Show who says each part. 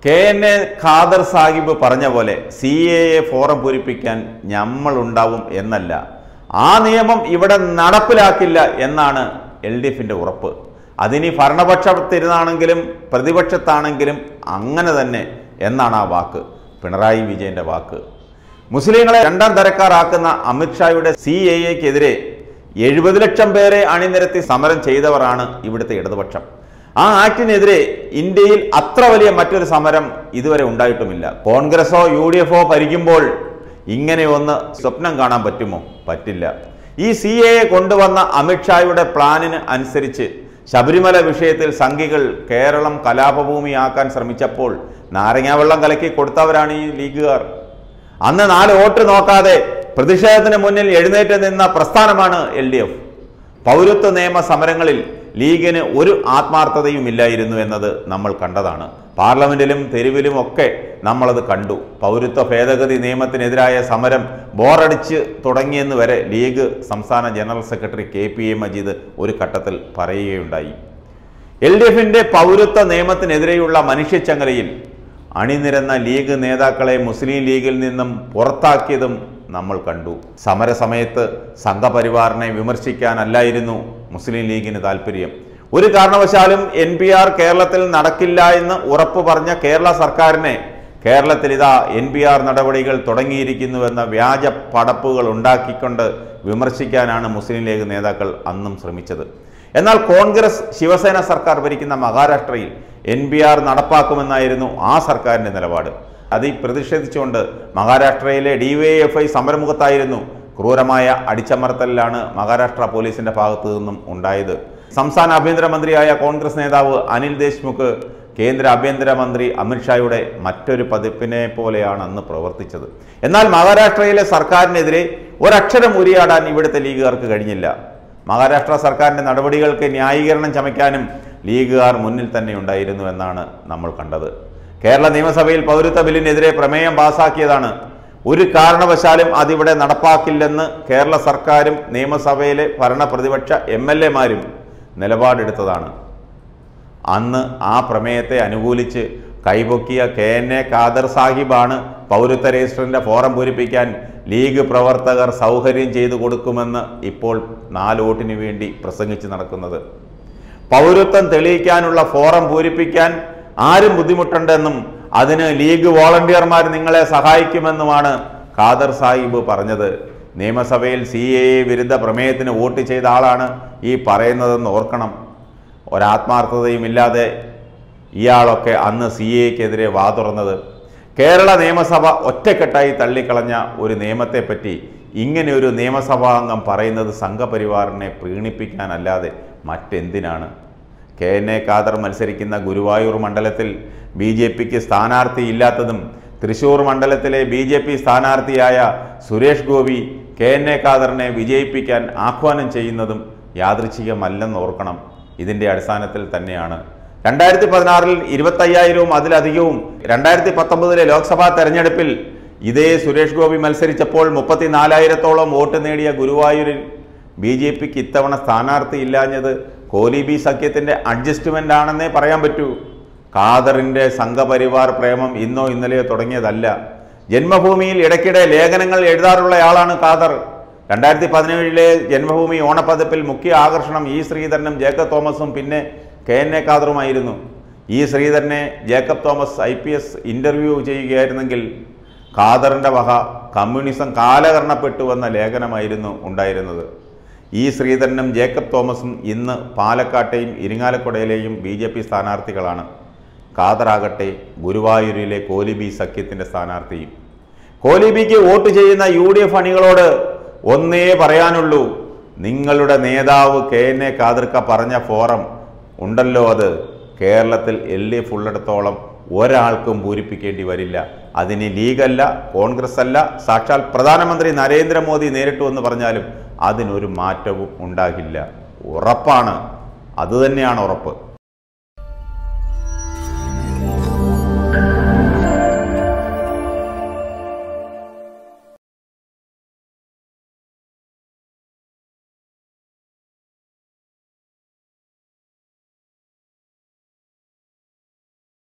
Speaker 1: K N A Khader Sahib പറഞ്ഞ പോലെ C A A forum പൂരിപ്പിക്കാൻ ഞമ്മളുണ്ടാവും എന്നല്ല ആ നിയമം ഇവിടെ നടപ്പിലാക്കില്ല എന്നാണ് എൽ ഡി എഫിൻ്റെ ഉറപ്പ് അതിനി ഭരണപക്ഷത്തിരുന്നാണെങ്കിലും പ്രതിപക്ഷത്താണെങ്കിലും അങ്ങനെ തന്നെ എന്നാണ് ആ വാക്ക് പിണറായി വിജയന്റെ വാക്ക് മുസ്ലിങ്ങളെ രണ്ടാം തരക്കാരാക്കുന്ന അമിത്ഷായുടെ സി എ എക്കെതിരെ എഴുപത് ലക്ഷം പേരെ അണിനിരത്തി സമരം ചെയ്തവരാണ് ഇവിടുത്തെ ഇടതുപക്ഷം ആ ആക്ടിനെതിരെ ഇന്ത്യയിൽ അത്ര വലിയ മറ്റൊരു സമരം ഇതുവരെ ഉണ്ടായിട്ടുമില്ല കോൺഗ്രസോ യു ഡി എഫോ ഭരിക്കുമ്പോൾ ഇങ്ങനെ ഒന്ന് സ്വപ്നം കാണാൻ പറ്റുമോ പറ്റില്ല ഈ സി എ കൊണ്ടുവന്ന അമിത്ഷായുടെ പ്ലാനിന് അനുസരിച്ച് ശബരിമല വിഷയത്തിൽ സംഘികൾ കേരളം കലാപഭൂമിയാക്കാൻ ശ്രമിച്ചപ്പോൾ നാരങ്ങാവെള്ളം കലക്കി കൊടുത്തവരാണ് ഈ ലീഗുകാർ അന്ന് നാല് വോട്ട് നോക്കാതെ പ്രതിഷേധത്തിന് മുന്നിൽ എഴുന്നേറ്റ് നിന്ന പ്രസ്ഥാനമാണ് എൽ ഡി എഫ് പൗരത്വ നിയമ സമരങ്ങളിൽ ലീഗിന് ഒരു ആത്മാർത്ഥതയും ഇല്ലായിരുന്നു എന്നത് നമ്മൾ കണ്ടതാണ് പാർലമെന്റിലും തെരുവിലും ഒക്കെ നമ്മളത് കണ്ടു പൗരത്വ ഭേദഗതി നിയമത്തിനെതിരായ സമരം ബോറടിച്ച് തുടങ്ങിയെന്ന് വരെ ലീഗ് സംസ്ഥാന general secretary K P A Majeed ഒരു ഘട്ടത്തിൽ പറയുകയുണ്ടായി എൽ ഡി എഫിന്റെ പൗരത്വ നിയമത്തിനെതിരെയുള്ള മനുഷ്യച്ചങ്ങലയിൽ അണിനിരന്ന ലീഗ് നേതാക്കളെ മുസ്ലിം ലീഗിൽ നിന്നും പുറത്താക്കിയതും നമ്മൾ കണ്ടു സമരസമയത്ത് സംഘപരിവാറിനെ വിമർശിക്കാനല്ലായിരുന്നു മുസ്ലിം ലീഗിന് താല്പര്യം ഒരു കാരണവശാലും എൻ പി ആർ കേരളത്തിൽ നടക്കില്ല എന്ന് ഉറപ്പു പറഞ്ഞ കേരള സർക്കാരിനെ കേരളത്തിൽ ഇതാ എൻ പി ആർ നടപടികൾ തുടങ്ങിയിരിക്കുന്നുവെന്ന വ്യാജ പടപ്പുകൾ ഉണ്ടാക്കിക്കൊണ്ട് വിമർശിക്കാനാണ് മുസ്ലിം ലീഗ് നേതാക്കൾ അന്നും ശ്രമിച്ചത് എന്നാൽ കോൺഗ്രസ് ശിവസേന സർക്കാർ ഭരിക്കുന്ന മഹാരാഷ്ട്രയിൽ എൻ പി ആർ നടപ്പാക്കുമെന്നായിരുന്നു ആ സർക്കാരിൻ്റെ നിലപാട് അതിൽ പ്രതിഷേധിച്ചുകൊണ്ട് മഹാരാഷ്ട്രയിലെ ഡി വൈ എഫ് ഐ സമരമുഖത്തായിരുന്നു ക്രൂരമായ അടിച്ചമർത്തലിലാണ് മഹാരാഷ്ട്ര പോലീസിന്റെ ഭാഗത്തു നിന്നും ഉണ്ടായത് സംസ്ഥാന ആഭ്യന്തരമന്ത്രിയായ കോൺഗ്രസ് നേതാവ് അനിൽ ദേശ്മുഖ് കേന്ദ്ര ആഭ്യന്തരമന്ത്രി അമിത്ഷായുടെ മറ്റൊരു പതിപ്പിനെ പോലെയാണ് അന്ന് പ്രവർത്തിച്ചത് എന്നാൽ മഹാരാഷ്ട്രയിലെ സർക്കാരിനെതിരെ ഒരക്ഷരം ഉരിയാടാൻ ഇവിടുത്തെ ലീഗുകാർക്ക് കഴിഞ്ഞില്ല മഹാരാഷ്ട്ര സർക്കാരിന്റെ നടപടികൾക്ക് ന്യായീകരണം ചമയ്ക്കാനും ലീഗുകാർ മുന്നിൽ തന്നെ ഉണ്ടായിരുന്നു എന്നാണ് നമ്മൾ കണ്ടത് കേരള നിയമസഭയിൽ പൗരത്വ ബില്ലിനെതിരെ പ്രമേയം പാസാക്കിയതാണ് ഒരു കാരണവശാലും അതിവിടെ നടപ്പാക്കില്ലെന്ന് കേരള സർക്കാരും നിയമസഭയിലെ ഭരണ പ്രതിപക്ഷ എം എൽ എമാരും നിലപാടെടുത്തതാണ് അന്ന് ആ പ്രമേയത്തെ അനുകൂലിച്ച് കൈപൊക്കിയ കെ എൻ എ ഖാദർ സാഹിബാണ് പൗരത്വ രജിസ്റ്ററിന്റെ ഫോറം പൂരിപ്പിക്കാൻ ലീഗ് പ്രവർത്തകർ സൗകര്യം ചെയ്തു കൊടുക്കുമെന്ന് ഇപ്പോൾ നാല് വോട്ടിന് വേണ്ടി പ്രസംഗിച്ച് നടക്കുന്നത് പൗരത്വം തെളിയിക്കാനുള്ള ഫോറം പൂരിപ്പിക്കാൻ ആരും ബുദ്ധിമുട്ടുണ്ടെന്നും അതിന് ലീഗ് വോളണ്ടിയർമാർ നിങ്ങളെ സഹായിക്കുമെന്നുമാണ് ഖാദർ സാഹിബ് പറഞ്ഞത് നിയമസഭയിൽ സി എ വിരുദ്ധ പ്രമേയത്തിന് വോട്ട് ചെയ്ത ആളാണ് ഈ പറയുന്നതെന്ന് ഓർക്കണം ഒരാത്മാർത്ഥതയും ഇല്ലാതെ ഇയാളൊക്കെ അന്ന് സി എക്കെതിരെ വാ തുറന്നത് കേരള നിയമസഭ ഒറ്റക്കെട്ടായി തള്ളിക്കളഞ്ഞ ഒരു നിയമത്തെപ്പറ്റി ഇങ്ങനെ ഒരു നിയമസഭാംഗം പറയുന്നത് സംഘപരിവാറിനെ പ്രീണിപ്പിക്കാനല്ലാതെ മറ്റെന്തിനാണ് കെ എൻ എ ഖാദർ മത്സരിക്കുന്ന ഗുരുവായൂർ മണ്ഡലത്തിൽ ബി ജെ പിക്ക് സ്ഥാനാർത്ഥിയില്ലാത്തതും തൃശൂർ മണ്ഡലത്തിലെ ബി ജെ പി സ്ഥാനാർത്ഥിയായ Suresh Gopi K N A ഖാദറിനെ വിജയിപ്പിക്കാൻ ആഹ്വാനം ചെയ്യുന്നതും യാദൃച്ഛികമല്ലെന്ന് ഓർക്കണം ഇതിൻ്റെ അടിസ്ഥാനത്തിൽ തന്നെയാണ് രണ്ടായിരത്തി പതിനാറിൽ ഇരുപത്തയ്യായിരവും അതിലധികവും രണ്ടായിരത്തി പത്തൊമ്പതിലെ ലോക്സഭാ തെരഞ്ഞെടുപ്പിൽ ഇതേ സുരേഷ് ഗോപി മത്സരിച്ചപ്പോൾ മുപ്പത്തിനാലായിരത്തോളം വോട്ട് നേടിയ ഗുരുവായൂരിൽ ബി ജെ പിക്ക് ഇത്തവണ സ്ഥാനാർത്ഥി ഇല്ലാഞ്ഞത് കോലിബി സഖ്യത്തിന്റെ അഡ്ജസ്റ്റ്മെന്റ് ആണെന്നേ പറയാൻ പറ്റൂ ഖാദറിന്റെ സംഘപരിവാർ പ്രേമം ഇന്നോ ഇന്നലെയോ തുടങ്ങിയതല്ല ജന്മഭൂമിയിൽ ഇടയ്ക്കിടെ ലേഖനങ്ങൾ എഴുതാറുള്ളയാളാണ് ഖാദർ രണ്ടായിരത്തി പതിനേഴിലെ ജന്മഭൂമി ഓണപ്പതിപ്പിൽ മുഖ്യ ആകർഷണം ഇ ശ്രീധരനും ജേക്കബ് തോമസും പിന്നെ കെ എൻ എ ഖാദറുമായിരുന്നു ഇ ശ്രീധരനെ Jacob Thomas I P S interview ചെയ്യുകയായിരുന്നെങ്കിൽ ഖാദറിന്റെ വക കമ്മ്യൂണിസം കാലകരണപ്പെട്ടുവെന്ന ലേഖനമായിരുന്നു ഉണ്ടായിരുന്നത് ഇ ശ്രീധരനും ജേക്കബ് തോമസും ഇന്ന് പാലക്കാട്ടെയും ഇരിങ്ങാലക്കുടയിലെയും ബി ജെ പി സ്ഥാനാർത്ഥികളാണ് ഖാദറാകട്ടെ ഗുരുവായൂരിലെ കോലിബി സഖ്യത്തിന്റെ സ്ഥാനാർത്ഥിയും കോലിബിക്ക് വോട്ട് ചെയ്യുന്ന യു ഡി എഫ് അണികളോട് ഒന്നേ പറയാനുള്ളൂ നിങ്ങളുടെ നേതാവ് കെ എൻ എ ഖാദർക്ക പറഞ്ഞ ഫോറം ഉണ്ടല്ലോ അത് കേരളത്തിൽ എൽ ഡി എഫ് ഉള്ളിടത്തോളം ഒരാൾക്കും പൂരിപ്പിക്കേണ്ടി വരില്ല അതിന് ലീഗല്ല കോൺഗ്രസ് അല്ല സാക്ഷാൽ പ്രധാനമന്ത്രി നരേന്ദ്രമോദി നേരിട്ടു എന്ന് പറഞ്ഞാലും അതിനൊരു മാറ്റവും ഉണ്ടാകില്ല ഉറപ്പാണ് അതുതന്നെയാണ് ഉറപ്പ്